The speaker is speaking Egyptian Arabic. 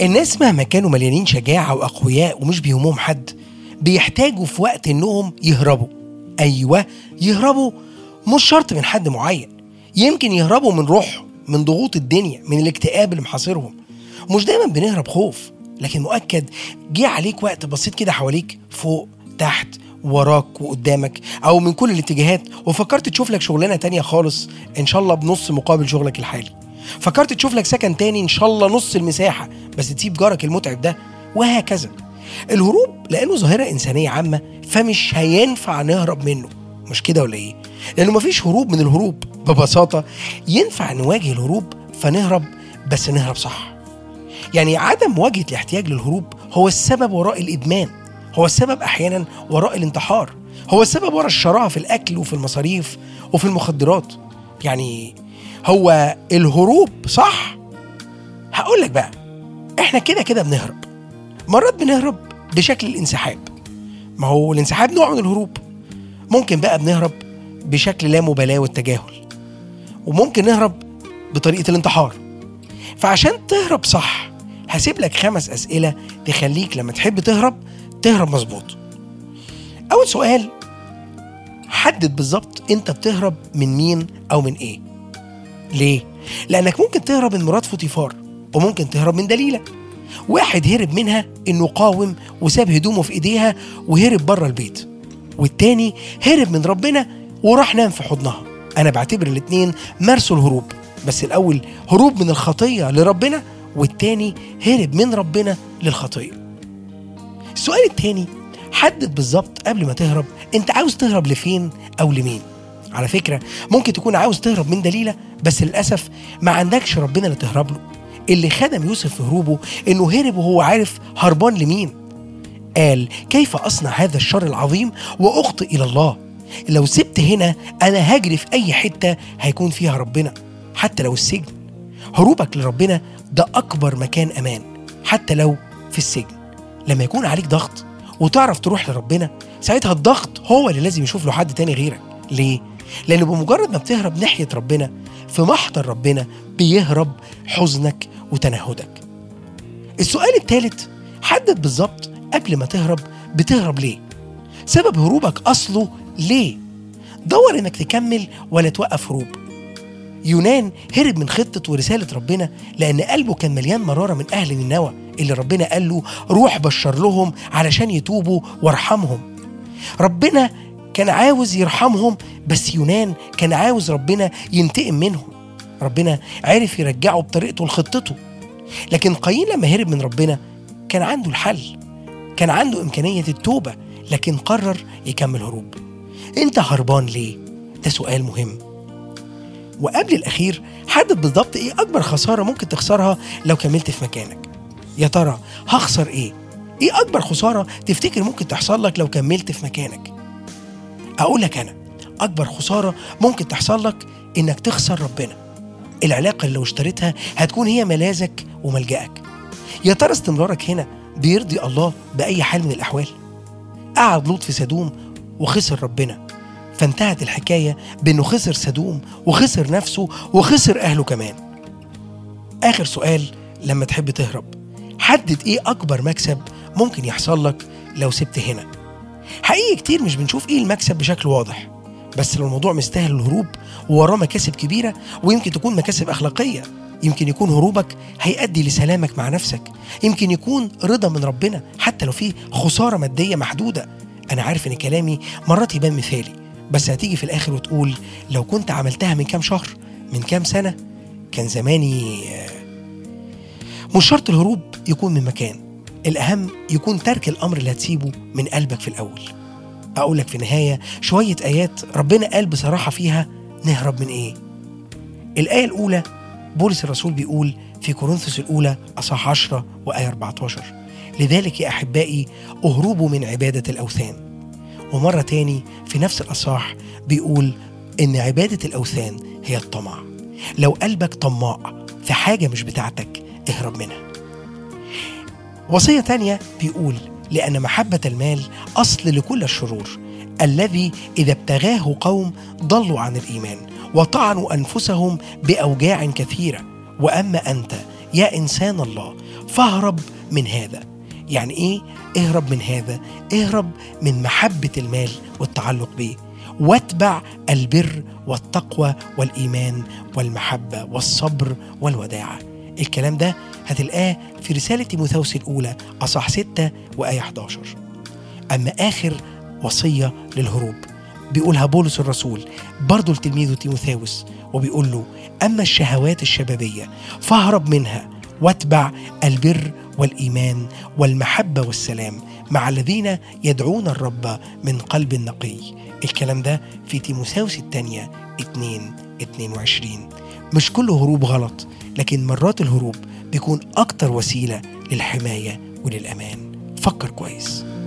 الناس مهما كانوا مليانين شجاعة وأقوياء ومش بيهمهم حد بيحتاجوا في وقت إنهم يهربوا أيوة يهربوا مش شرط من حد معين يمكن يهربوا من روحهم من ضغوط الدنيا من الاكتئاب اللي محاصرهم مش دايما بنهرب خوف لكن مؤكد جه عليك وقت بسيط كده حواليك فوق تحت وراك وقدامك او من كل الاتجاهات وفكرت تشوف لك شغلانه تانية خالص ان شاء الله بنص مقابل شغلك الحالي فكرت تشوف لك سكن تاني ان شاء الله نص المساحه بس تسيب جارك المتعب ده وهكذا الهروب لانه ظاهره انسانيه عامه فمش هينفع نهرب منه مش كده ولا ايه لانه مفيش هروب من الهروب ببساطه ينفع نواجه الهروب فنهرب بس نهرب صح يعني عدم مواجهه الاحتياج للهروب هو السبب وراء الادمان هو السبب احيانا وراء الانتحار هو السبب وراء الشراهه في الاكل وفي المصاريف وفي المخدرات يعني هو الهروب صح هقول لك بقى احنا كده كده بنهرب مرات بنهرب بشكل الانسحاب ما هو الانسحاب نوع من الهروب ممكن بقى بنهرب بشكل لا مبالاه والتجاهل وممكن نهرب بطريقه الانتحار فعشان تهرب صح هسيب لك خمس اسئله تخليك لما تحب تهرب تهرب مظبوط اول سؤال حدد بالظبط انت بتهرب من مين او من ايه ليه لانك ممكن تهرب من مرات فوتيفار وممكن تهرب من دليله واحد هرب منها انه قاوم وساب هدومه في ايديها وهرب بره البيت والتاني هرب من ربنا وراح نام في حضنها انا بعتبر الاتنين مارسوا الهروب بس الاول هروب من الخطيه لربنا والتاني هرب من ربنا للخطيه السؤال التاني حدد بالظبط قبل ما تهرب انت عاوز تهرب لفين او لمين على فكره ممكن تكون عاوز تهرب من دليله بس للاسف ما عندكش ربنا اللي تهرب له اللي خدم يوسف في هروبه انه هرب وهو عارف هربان لمين قال كيف اصنع هذا الشر العظيم واخطئ الى الله لو سبت هنا انا هجري في اي حته هيكون فيها ربنا حتى لو السجن هروبك لربنا ده اكبر مكان امان حتى لو في السجن لما يكون عليك ضغط وتعرف تروح لربنا ساعتها الضغط هو اللي لازم يشوف له حد تاني غيرك ليه لأنه بمجرد ما بتهرب ناحية ربنا في محضر ربنا بيهرب حزنك وتنهدك السؤال الثالث حدد بالظبط قبل ما تهرب بتهرب ليه سبب هروبك أصله ليه دور انك تكمل ولا توقف هروب يونان هرب من خطة ورسالة ربنا لأن قلبه كان مليان مرارة من أهل نينوى اللي ربنا قال له روح بشر لهم علشان يتوبوا وارحمهم ربنا كان عاوز يرحمهم بس يونان كان عاوز ربنا ينتقم منهم ربنا عرف يرجعه بطريقته لخطته لكن قايين لما هرب من ربنا كان عنده الحل كان عنده إمكانية التوبة لكن قرر يكمل هروب انت هربان ليه؟ ده سؤال مهم وقبل الأخير حدد بالضبط إيه أكبر خسارة ممكن تخسرها لو كملت في مكانك يا ترى هخسر إيه؟ إيه أكبر خسارة تفتكر ممكن تحصل لك لو كملت في مكانك؟ أقول لك أنا أكبر خسارة ممكن تحصل لك إنك تخسر ربنا العلاقة اللي لو اشتريتها هتكون هي ملاذك وملجأك يا ترى استمرارك هنا بيرضي الله بأي حال من الأحوال قعد لوط في سدوم وخسر ربنا فانتهت الحكاية بأنه خسر سدوم وخسر نفسه وخسر أهله كمان آخر سؤال لما تحب تهرب حدد إيه أكبر مكسب ممكن يحصل لك لو سبت هنا حقيقي كتير مش بنشوف إيه المكسب بشكل واضح بس لو الموضوع مستاهل الهروب ووراه مكاسب كبيرة ويمكن تكون مكاسب أخلاقية يمكن يكون هروبك هيؤدي لسلامك مع نفسك يمكن يكون رضا من ربنا حتى لو في خسارة مادية محدودة أنا عارف إن كلامي مرات يبان مثالي بس هتيجي في الآخر وتقول لو كنت عملتها من كام شهر من كام سنة كان زماني مش شرط الهروب يكون من مكان الأهم يكون ترك الأمر اللي هتسيبه من قلبك في الأول أقول لك في النهاية شوية آيات ربنا قال بصراحة فيها نهرب من إيه الآية الأولى بولس الرسول بيقول في كورنثوس الأولى أصح 10 وآية 14 لذلك يا أحبائي اهربوا من عبادة الأوثان ومرة تاني في نفس الأصح بيقول إن عبادة الأوثان هي الطمع لو قلبك طماع في حاجة مش بتاعتك اهرب منها وصية تانية بيقول لأن محبة المال أصل لكل الشرور الذي إذا ابتغاه قوم ضلوا عن الإيمان وطعنوا أنفسهم بأوجاع كثيرة وأما أنت يا إنسان الله فاهرب من هذا يعني ايه اهرب من هذا اهرب من محبة المال والتعلق به واتبع البر والتقوى والإيمان والمحبة والصبر والوداعة الكلام ده هتلقاه في رسالة تيموثاوس الأولى أصح 6 وآية 11 أما آخر وصية للهروب بيقولها بولس الرسول برضه لتلميذه تيموثاوس وبيقول له أما الشهوات الشبابية فاهرب منها واتبع البر والإيمان والمحبة والسلام مع الذين يدعون الرب من قلب نقي الكلام ده في تيموثاوس الثانية 2 22 مش كل هروب غلط لكن مرات الهروب بيكون أكتر وسيلة للحماية وللأمان فكر كويس